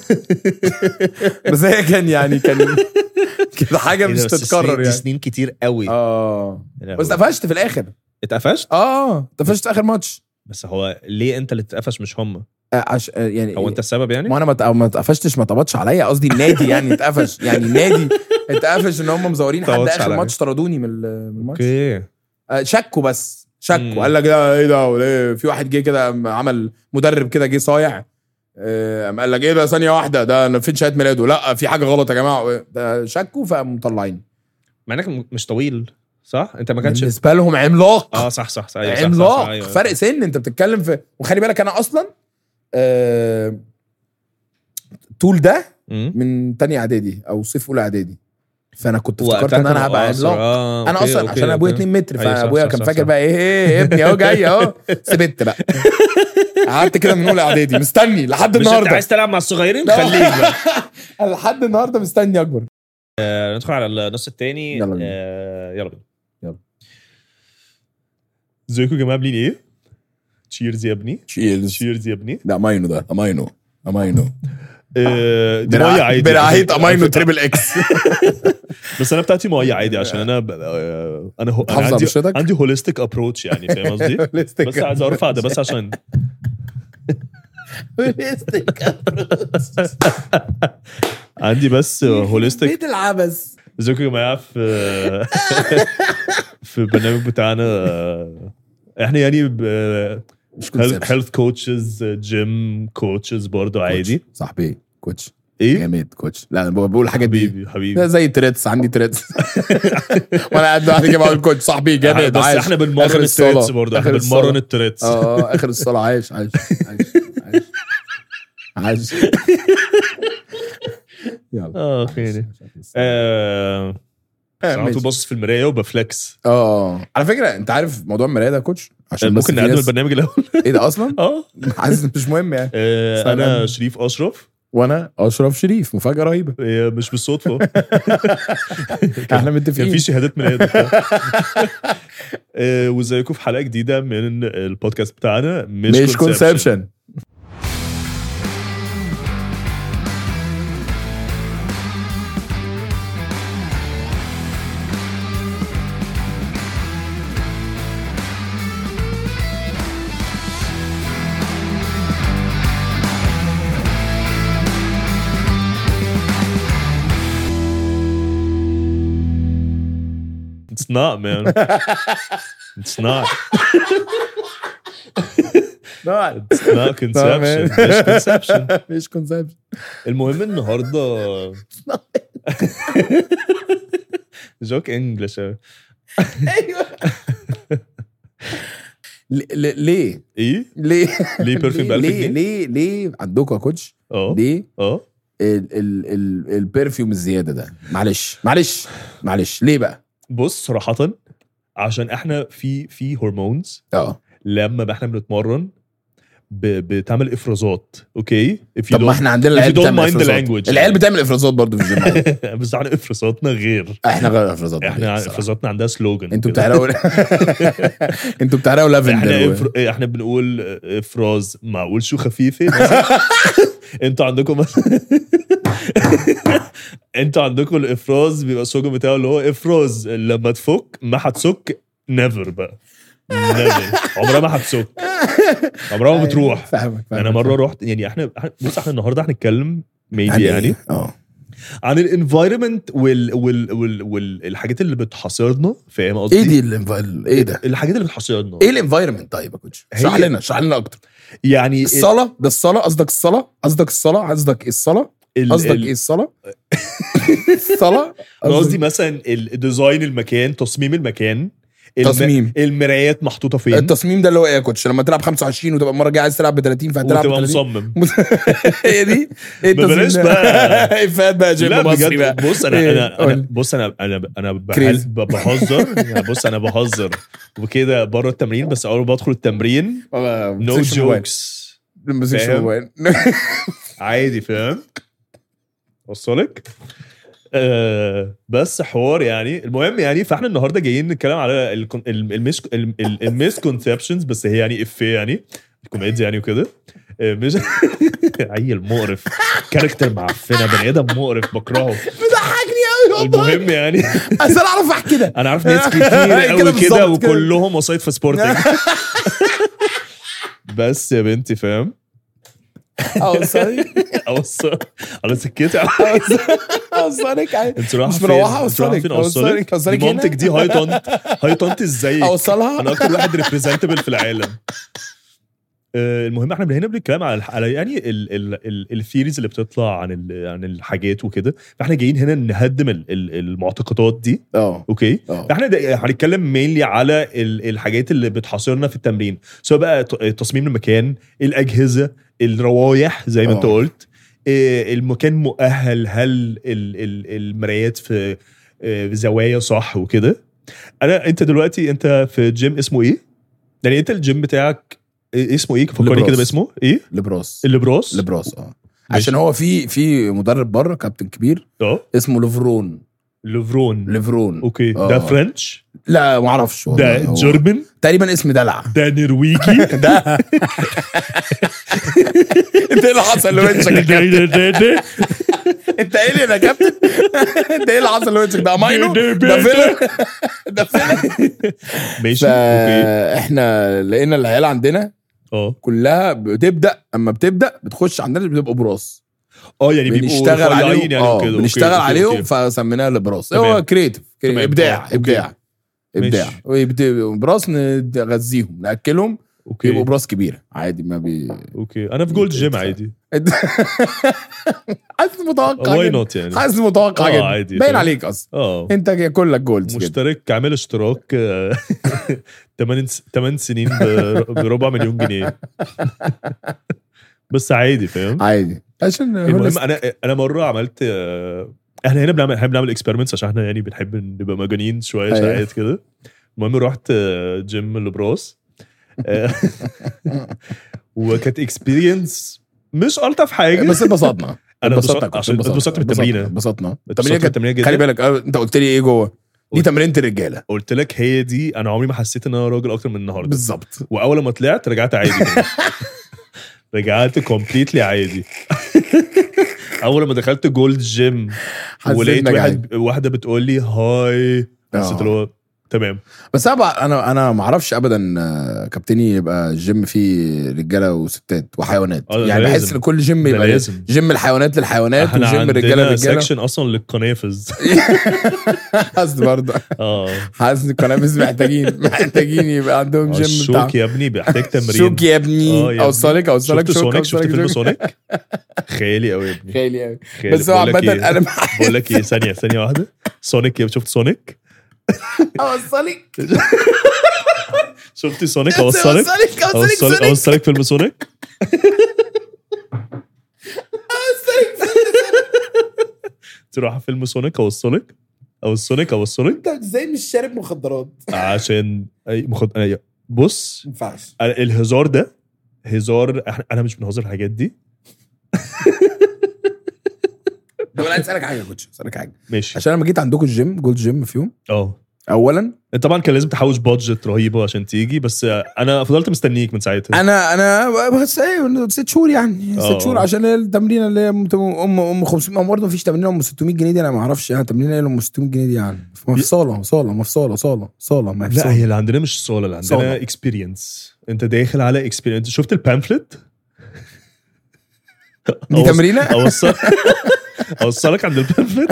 بس هي كان يعني كان كده حاجه إيه مش ده، بس تتكرر سنين- دي يعني سنين كتير قوي اه يا لهوي. بس اتقفشت في الاخر اتقفشت اه اتقفشت في اخر ماتش بس هو ليه انت اللي اتقفش مش هم آه، عش... آه، يعني هو انت السبب يعني ما انا ما ات- ما اتقفشتش ما اتقبضش عليا قصدي النادي يعني اتقفش يعني النادي اتقفش ان هم مزورين حد اتقبضش اخر عليا. ماتش طردوني من ال- من الماتش اوكي آه، شكوا بس مم. شكوا قال لك ده ايه ده وليه في واحد جه كده قام عمل مدرب كده جه صايع آه، قام قال لك ايه ده ثانيه واحده ده أنا فين شهاده ميلاده لا في حاجه غلط يا جماعه ده شكوا فقاموا مطلعين مع انك م- مش طويل صح انت ما كانش بالنسبه لهم عملاق اه صح صح صح, أيوة صح, صح, صح عملاق أيوة. فرق سن انت بتتكلم في وخلي بالك انا اصلا آه... طول ده مم. من تانية اعدادي او صيف اولى اعدادي فانا كنت افتكرت وقتها ان انا كان- هبقى آه، عملاق آه، انا أوكي، اصلا أوكي، عشان ابويا أوكي. 2 متر أيوة، صح، فابويا صح، كان صح، فاكر صح. بقى ايه ايه ابني اهو جاي اهو سبت بقى قعدت كده من اولى اعدادي مستني لحد مش انت النهارده عايز تلعب مع الصغيرين لا. خليك بقى أنا لحد النهارده مستني اكبر آه، ندخل على النص التاني يلا بينا. آه، يلا بينا يلا. ازيكم يا جماعه عاملين ايه؟ تشيرز يا ابني تشيرز تشيرز يا ابني ده اماينو ده اماينو اماينو آه، دي ميه عادي برعايه اماينو تريبل اكس بس انا بتاعتي ميه عادي عشان انا ب- آه، انا هو- بتحافظ انا على عندي بشرتك؟ عندي هوليستيك ابروتش يعني فاهم قصدي؟ بس عايز ارفع ده بس عشان عندي بس هوليستيك بيت العبث ازيكم يا جماعه في في البرنامج بتاعنا آه، احنا يعني مش كونسبت هيلث كوتشز جيم كوتشز برضو عادي صاحبي كوتش ايه جامد كوتش لا انا بقول الحاجات دي حبيبي حبيبي ده زي تريتس عندي تريتس وانا قاعد لوحدي كده بقول كوتش صاحبي جامد بس عايش. احنا آخر بنمرن الصلاة. التريتس برضو احنا آخر بنمرن الصلاة. التريتس اه آه، اخر الصلاه عايش عايش عايش عايش عايش يلا اه خير آه، آه، ساعات ماشي. ببص في المرايه وبفلكس اه على فكره انت عارف موضوع المرايه ده يا كوتش عشان بس ممكن في نقدم ناس- البرنامج الاول ايه ده اصلا اه حاسس مش مهم يعني آه، سلام. انا شريف اشرف وانا اشرف شريف مفاجاه رهيبه هي مش بالصدفه احنا كان متفقين في شهادات ميلاد آه، وازيكم في حلقه جديده من البودكاست بتاعنا مش, مش Conception. كونسبشن It's not man It's not لا It's not conception مش conception مش كونسبشن المهم النهارده جوك انجلش ايوه ليه ايه ليه ليه برفيوم ب 1000 ليه جنيه؟ ليه ليه عندكم يا كوتش اه ليه اه ال ال ال البرفيوم الزياده ده معلش معلش معلش ليه بقى بص صراحة عشان احنا في في هرمونز اه لما احنا بنتمرن ب- بتعمل افرازات اوكي If you طب ما don't- احنا عندنا if العيال you don't بتعمل mind the افرازات language. العيال بتعمل افرازات برضه في الجيم بس احنا افرازاتنا غير احنا غير افرازات احنا الصراحة. افرازاتنا عندها سلوجن انتوا بتحرقوا انتوا بتحرقوا احنا لافندر إفر... احنا بنقول افراز معقول شو خفيفه مثلا انتوا عندكم مثلا انتوا عندكم الافراز بيبقى السلوجن بتاعه اللي هو افراز لما تفك ما هتسك نيفر بقى نيفر عمرها ما هتسك عمرها ما بتروح فاهمك انا مره رحت يعني احنا إحنا- بص احنا النهارده هنتكلم ميبي يعني يعني اه عن الانفايرمنت وال وال وال والحاجات اللي بتحاصرنا فاهم قصدي؟ ايه دي الانف- ايه ده الحاجات اللي بتحاصرنا ايه الانفايرمنت طيب يا كوتش اشرح هي- لنا اشرح لنا اكتر يعني الصلاه ده الصلاه قصدك الصلاه قصدك الصلاه قصدك ايه الصلاه ال- قصدك ال- ايه الصلاه الصلاه أنا قصدي قصدك مثلا الديزاين المكان تصميم المكان الم- تصميم. المرايات محطوطه فين التصميم ده اللي هو ايه يا كوتش لما تلعب 25 وتبقى المره الجايه عايز تلعب ب 30 فهتلعب ب وتبقى 30 مصمم هي دي ايه ما بلاش التصميم بقى. افات بقى جيم لا مصري بقى بجد بص انا إيه؟ انا قول. انا بص انا انا انا بحل- Crazy. ب- بهزر يعني بص انا بهزر وكده بره التمرين بس اول ما بدخل التمرين نو نو جوكس فاهم؟ عادي فاهم وصلك آه بس حوار يعني المهم يعني فاحنا النهارده جايين نتكلم على الكون- ال- المس ال- ال- المسكونسبشنز بس هي يعني افيه يعني الكوميديا يعني وكده آه، مش عيل مقرف كاركتر معفنه بني ادم مقرف بكرهه بيضحكني قوي والله المهم يعني اصل انا اعرف احكي كده انا عارف ناس كتير كده قوي كده بالظبط كده. وكلهم وسايط في سبورتنج بس يا بنتي فاهم اوصلك اوصل على سكتي اوصلك انت رايحه مش فين؟ مروحه انت رايحه اوصلك فين اوصلك اوصلك دي مامتك دي هاي طنط هاي طنط ازاي اوصلها انا اكتر واحد ريبريزنتبل في العالم آه، المهم احنا هنا بنتكلم على على يعني الثيريز اللي بتطلع عن ال- عن الحاجات وكده فاحنا جايين هنا نهدم ال- ال- المعتقدات دي اه اوكي اه احنا دا- هنتكلم مينلي على ال- الحاجات اللي بتحاصرنا في التمرين سواء بقى ت- تصميم المكان الاجهزه الروايح زي ما انت اه. قلت آه، المكان مؤهل هل ال- ال- المرايات في آه، زوايا صح وكده انا انت دلوقتي انت في جيم اسمه ايه يعني انت الجيم بتاعك إيه اسمه ايه فكرني لبراس. كده باسمه ايه لبراس اللبراس لبراس اه ماشي. عشان هو في في مدرب بره كابتن كبير اه اسمه ليفرون لفرون ليفرون اوكي آه. ده فرنش لا ما اعرفش والله ده هو جرمن تقريبا اسم دلع ده نرويجي ده انت ايه اللي حصل لوينشك يا ده كابتن ده ده ده انت ايه اللي يا كابتن انت ايه اللي حصل لوينشك ده ماينو ده- ده- ده فيلر ده فيلر ماشي اوكي فاحنا لقينا العيال عندنا اه كلها بتبدا اما بتبدا بتخش عندنا بتبقى براس اه يعني بيبقوا بنشتغل رفيعين عليهم يعني اه وكده أوكي، بنشتغل أوكي، عليهم أوكي. فسميناها لبراس تمام. هو كريتيف تمام. ابداع آه، أوكي. ابداع ابداع ماشي. ويبت- براس نغذيهم ناكلهم يبقوا اوكي براس كبيره عادي ما بي اوكي انا في جولد جيم عادي حاسس متوقع واي جدا نوت يعني حاسس متوقع آه، جدا عادي، باين فاهم. عليك اصلا اه انت كلك جولدز كده مشترك عامل اشتراك 8 8 سنين ب- بربع مليون جنيه بس عادي فاهم عادي عشان المهم انا انا مره عملت آه، احنا هنا بنعمل بنحب نعمل اكسبيرمنتس عشان احنا يعني بنحب نبقى مجانين شويه أيوة. ساعات كده المهم رحت آه، جيم لبراس آه، وكانت اكسبيرينس مش الطف حاجه بس اتبسطنا انا اتبسطنا اتبسطت كنت عشان اتبسطت بالتمرينه اتبسطنا اتبسطت التمرينه كانت بالتمرينه جدا خلي بالك آه، انت قلت لي ايه جوه دي قلت- تمرينه الرجاله قلت لك هي دي انا عمري ما حسيت ان انا راجل اكتر من النهارده بالظبط واول ما طلعت رجعت عادي كده. رجعت كومبليتلي عادي اول ما دخلت جولد جيم حسيت ولقيت إنك واحد واحده بتقول لي هاي حسيت آه. اللي هو تمام بس انا بقى- انا انا ما اعرفش ابدا آه، كابتني يبقى الجيم فيه رجاله وستات وحيوانات آه، ده يعني بحس لازم. ان كل جيم ده يبقى لازم. جيم الحيوانات للحيوانات احنا وجيم الرجاله عندنا للرجاله سكشن اصلا للقنافذ حاسس برضه اه حاسس ان القنابس محتاجين محتاجين يبقى عندهم جيم الشوك يا ابني بيحتاج تمرين شوك يا ابني آه يا اوصلك اوصلك شفت شوك سونيك شفت اوصلك فيلم شوك. سونيك خيالي قوي يا ابني خيالي أوي. خيالي. بس هو بقول لك عامة إيه؟ انا بقول لك ايه ثانيه ثانيه واحده سونيك شفت سونيك اوصلك شفتي سونيك اوصلك اوصلك اوصلك اوصلك سونيك اوصلك فيلم سونيك تروح فيلم سونيك اوصلك اوصلك اوصلك انت ازاي مش شارب مخدرات؟ عشان اي مخد... أي- بص ما ينفعش الهزار ده هزار إحنا- انا مش بنهزر الحاجات دي طب انا عايز اسالك حاجه يا كوتش اسالك حاجه ماشي عشان لما جيت عندكم الجيم جولد جيم في يوم اه اولا طبعا كان لازم تحوش بادجت رهيبه عشان تيجي بس انا فضلت مستنيك من ساعتها انا انا بس ايه ست شهور يعني آه. ست شهور عشان التمرين اللي هي ام ام 500 برضه مفيش تمرين ام 600 جنيه دي انا ما اعرفش يعني تمرين ايه ام 600 جنيه دي يعني ما في صاله صاله ما في صاله صاله صاله ما في لا صاله هي اللي عندنا مش صاله اللي عندنا صالة. اكسبيرينس انت داخل على اكسبيرينس شفت البامفلت دي تمرينه اوصل اوصلك عند البامفلت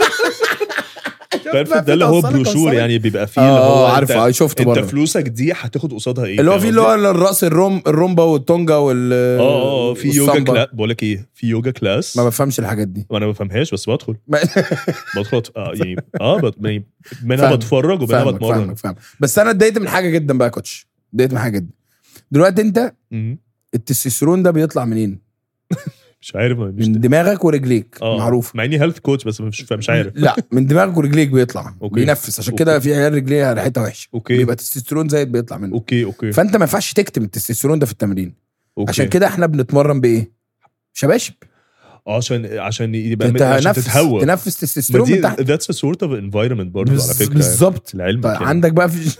البامفلت ده اللي هو أوصلك، بروشور أوصلك. يعني بيبقى فيه اللي هو اه عارفه انت, اه شفته انت برضه فلوسك دي هتاخد قصادها ايه اللي هو فاهم فيه اللي قصدي؟ هو الرقص الروم الرومبا والتونجا وال اه اه في يوجا والسامبا. كلاس بقول لك ايه في يوجا كلاس ما بفهمش الحاجات دي وانا ما بفهمهاش بس بدخل ما- بدخل أت- اه يعني اه بت- يعني منها فاهمك، بتفرج ومنها فاهمك بتمرن فاهمك فاهمك بس انا اتضايقت من حاجه جدا بقى يا كوتش اتضايقت من حاجه جدا دلوقتي انت مم. التستوستيرون ده بيطلع منين؟ مش عارف مش من دماغك ورجليك اه معروف مع اني هيلث كوتش بس مش مش عارف لا من دماغك ورجليك بيطلع أوكي. بينفس عشان أوكي. كده في عيال رجليها ريحتها وحشه اوكي بيبقى التستوستيرون زايد بيطلع منه اوكي اوكي فانت ما ينفعش تكتم التستوستيرون ده في التمرين اوكي عشان كده احنا بنتمرن بايه؟ شباشب اه عشان عشان يبقى انت عشان تنفس تتهوى تنفس ما تستوستيرون دي من تحت that's a sort of environment برضه على بز- فكره بالظبط العلم طيب عندك بقى في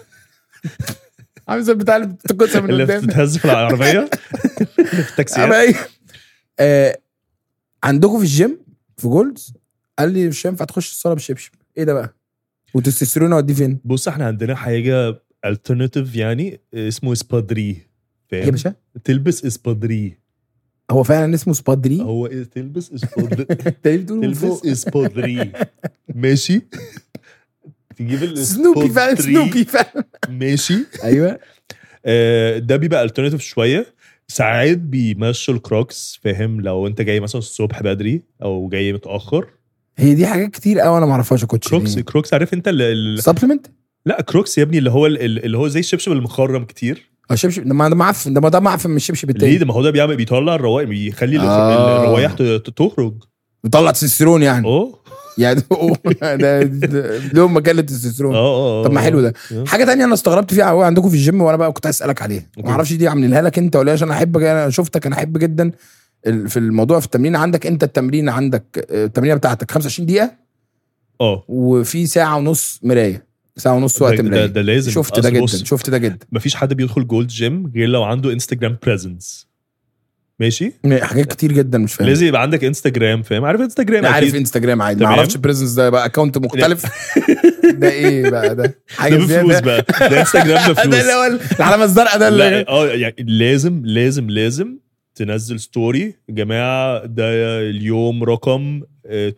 عامل زي البتاع اللي بتتكسر من اللي قدام بتتهز في العربيه في التاكسيات أما ايه آه عندكم في الجيم في جولدز قال لي مش هينفع تخش الصاله بالشبشب ايه ده بقى؟ والتستوستيرون اوديه فين؟ بص احنا عندنا حاجه alternative يعني اسمه اسبادري ايه يا فاهم باشا؟ تلبس اسبادري هو فعلا اسمه سبادري هو إيه؟ تلبس اسبادري انت ليه بتقول من تلبس فوق؟ اسبادري ماشي تجيب الاسبادري سنوبي فعلا سنوبي فعلا ماشي ايوه آه، ده بيبقى alternative شويه ساعات بيمشوا الكروكس فاهم لو انت جاي مثلا الصبح بدري او جاي متاخر هي دي حاجات كتير قوي انا ما اعرفهاش يا كوتش كروكس كروكس عارف انت ال- ال- سبلمنت؟ لا كروكس يا ابني اللي هو ال- ال- اللي هو زي الشبشب المخرم كتير اه شبشب ده ما ده معفن ده ما ده معفن من الشبشب ليه التاني ده ما هو ده بيعمل بيطلع الروايح بيخلي ال- آه. الروايح ت- ت- تخرج بيطلع تستوستيرون يعني اه يعني ده- ده ده- لهم مكان للتستوستيرون اه اه طب ما حلو ده آه. حاجه تانية انا استغربت فيها قوي عندكم في الجيم وانا بقى كنت عايز اسالك عليها أوكي. ما اعرفش دي عاملينها لك انت ولا إيه، عشان انا احب انا شفتك انا احب جدا ال- في الموضوع في التمرين عندك انت التمرين عندك آه، التمرينه بتاعتك 25 دقيقه اه وفي ساعه ونص مرايه ساعه ونص وقت ده, ده, مرايه ده لازم شفت ده أصل جدا بص، شفت ده جدا مفيش حد بيدخل جولد جيم غير لو عنده انستجرام بريزنس ماشي حاجات كتير جدا مش فاهم لازم يبقى عندك انستجرام فاهم عارف انستجرام عارف أكيد. انستجرام عادي ما تمام. اعرفش بريزنس ده بقى اكونت مختلف ده ايه بقى ده حاجه ده بفلوس زياده بقى ده انستجرام ده اللي بفلوس هو العلامه الزرقاء ده اللي لا اه يعني لازم لازم لازم تنزل ستوري يا جماعه ده اليوم رقم آه،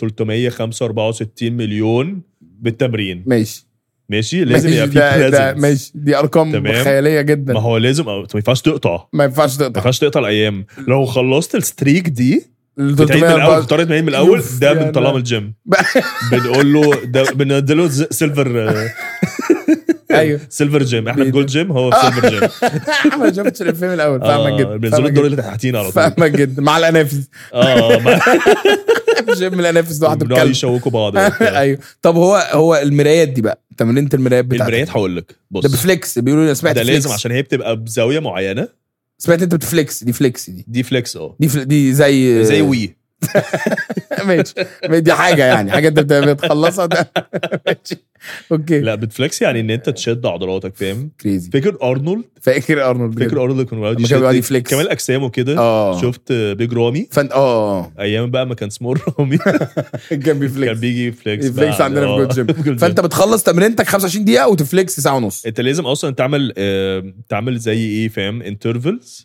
364 مليون بالتمرين ماشي ماشي لازم ماشي، يبقى في ده, ده presence. ماشي دي ارقام تمام. خياليه جدا ما هو لازم ما ينفعش تقطع ما ينفعش ما تقطع ينفعش تقطع الايام لو خلصت الستريك دي ال بتعيد من 304 الاول بتعيد من الاول يوف، ده يا بنطلعه ده. من الجيم بنقول له ده بنديله ز- سيلفر آه، ايوه سيلفر جيم احنا في بي- جولد جيم هو في سيلفر جيم ما شفتش الفيلم الاول فاهمك اه جدا بينزلوا فاهمك الدور جدا اللي تحتينا على طول فاهمك جدا مع الانافس اه ما- جيم الانافس لوحده بنقعد بكلب يشوكوا بعض وبتاع. ايوه طب هو هو المرايات دي بقى تمرينة المرايات بتاعتك المرايات هقول لك بص ده بفليكس بيقولوا لي سمعت ده فليكس لازم عشان هي بتبقى بزاويه معينه سمعت انت بتفليكس دي فليكس دي دي فليكس اه دي فل... دي زي زي وي ماشي دي حاجه يعني حاجه انت بت- بتخلصها ده ماشي اوكي لا بتفلكس يعني ان انت تشد عضلاتك فاهم كريزي فاكر ارنولد فاكر ارنولد فاكر فاكر ارنولد كان بيقعد لما كان بيقعد يشد يفليكس. كمال اجسامه كده اه شفت بيج رامي فانت اه ايام بقى ما كان اسمه رامي كان كان بيفليكس بيجي فليكس يفليكس بقى. عندنا في آه. جولد جيم جولد فانت بتخلص تمرينتك 25 دقيقه وتفليكس ساعه ونص انت لازم اصلا تعمل آه، تعمل زي ايه فاهم انترفلز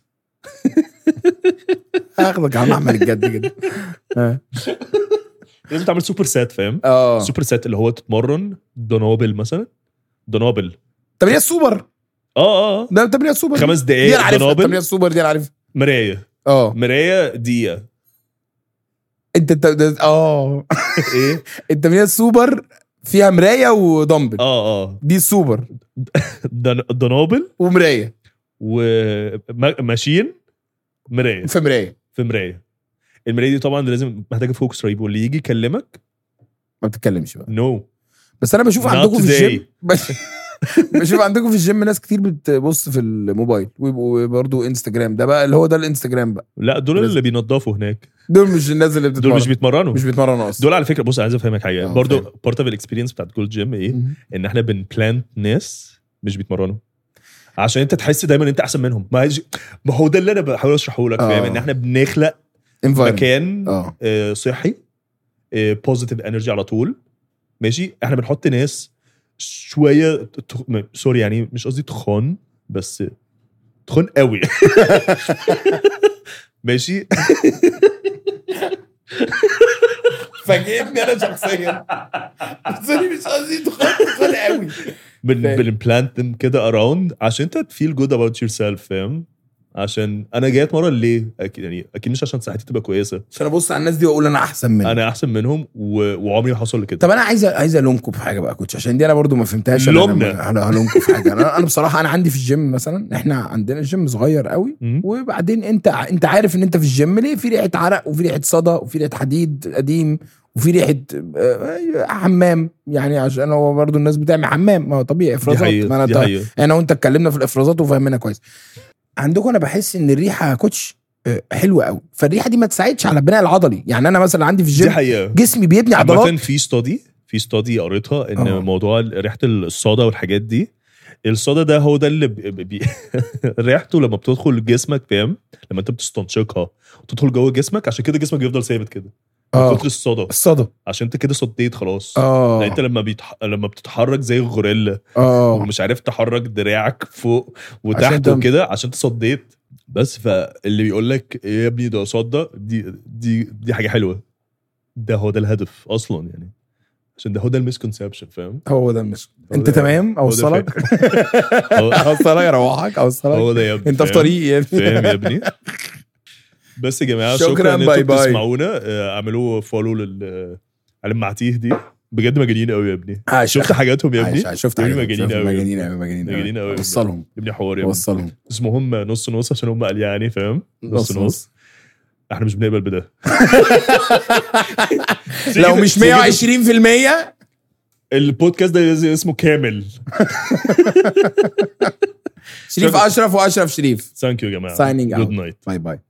هاخدك يا عم احمد الجد كده اه. لازم تعمل سوبر سات فاهم اه سوبر سات اللي هو تتمرن دونوبل مثلا دونوبل تمرين السوبر اه اه ده تمرين السوبر خمس دي دقايق انا عارفها دونوبل تمرين السوبر دي انا عارفها مرايه اه مرايه دقيقه انت انت ده- اه ايه التمرين السوبر فيها مرايه ودمبل اه اه دي السوبر دون- دونوبل ومرايه وماشين مرايه في مرايه في مرايه المرايه دي طبعا لازم محتاجه فوكس رهيب واللي يجي يكلمك ما بتتكلمش بقى نو بس انا بشوف Not عندكم في today. الجيم بش- بشوف عندكم في الجيم ناس كتير بتبص في الموبايل ويبقوا برضه انستجرام ده بقى اللي هو ده الانستجرام بقى لا دول لازم. اللي بينظفوا هناك دول مش الناس اللي بتتمرن دول مش بيتمرنوا مش بيتمرنوا اصلا دول على فكره بص عايز افهمك حاجه اه، برضو فاهم. بارت اوف الاكسبيرينس بتاعت جولد جيم ايه مهم. ان احنا بنبلانت ناس مش بيتمرنوا عشان انت تحس دايما ان انت احسن منهم ما هيج- ما هو ده اللي انا بحاول اشرحه لك اه. فاهم ان احنا بنخلق environment. مكان اه آه، صحي بوزيتيف انرجي على طول ماشي احنا بنحط ناس شويه تخ... م- سوري يعني مش قصدي تخان بس تخان قوي ماشي فاجئني انا شخصيا بس انا مش قصدي تخان تخان قوي بن فاهم. بنبلانت them كده اراوند عشان انت تفيل جود اباوت يور سيلف فاهم عشان انا جاي اتمرن ليه اكيد يعني اكيد مش عشان صحتي تبقى كويسه عشان ابص على الناس دي واقول انا احسن منهم انا احسن منهم و... وعمري ما حصل لكده طب انا عايز عايز الومكم في حاجه بقى كوتش عشان دي انا برضو ما فهمتهاش أنا لومنا. لما- انا هلومكم في حاجه انا انا بصراحه انا عندي في الجيم مثلا احنا عندنا الجيم صغير قوي مم. وبعدين انت انت عارف ان انت في الجيم ليه في ريحه عرق وفي ريحه صدى وفي ريحه حديد قديم وفي ريحه آه، حمام يعني عشان هو برضو الناس بتعمل حمام ما هو طبيعي دي افرازات حقيقه ما انا دي طبعا- حقيقه انا وانت اتكلمنا في الافرازات وفهمنا كويس عندكم انا بحس ان الريحه يا كوتش آه، حلوه قوي فالريحه دي ما تساعدش على البناء العضلي يعني انا مثلا عندي في دي الجيم حقيقه جسمي بيبني عضلات عامة في ستادي في ستادي قريتها ان اه. موضوع ريحه الصودا والحاجات دي الصودا ده هو ده اللي بي... بي... ريحته لما بتدخل جسمك فاهم لما انت بتستنشقها وتدخل جوه جسمك عشان كده جسمك بيفضل ثابت كده من اه كتر الصودا الصدى عشان انت كده صديت خلاص اه يعني انت لما بيتح... لما بتتحرك زي الغوريلا اه ومش عارف تحرك دراعك فوق عشان وتحت ده- وكده عشان تصديت بس فاللي بيقول لك إيه يا ابني ده صدى دي دي دي حاجه حلوه ده هو ده الهدف اصلا يعني عشان ده هو ده المسكونسبشن فاهم هو ده مش هو انت ده- تمام هو ده اوصلك هو, اوصلك اروحك اوصلك هو ده يا ابني انت في فاهم؟ طريقي يا ابني فاهم يا ابني بس يا جماعه شكراً، شكرا ان باي انتوا باي. بتسمعونا آه، اعملوا فولو لل على المعتيه دي بجد مجانين قوي يا ابني عايش شفت حاجاتهم يا ابني عايش عايش شفت يا ابني حاجة مجانين قوي مجانين قوي مجانين مجانين قوي. قوي وصلهم يا ابني حوار يا ابني وصلهم اسمهم نص نص عشان هم قلياني فاهم نص نص احنا مش بنقبل بده لو مش 120% البودكاست ده لازم اسمه كامل شريف اشرف واشرف شريف ثانك يو يا جماعه Signing جود out. نايت باي باي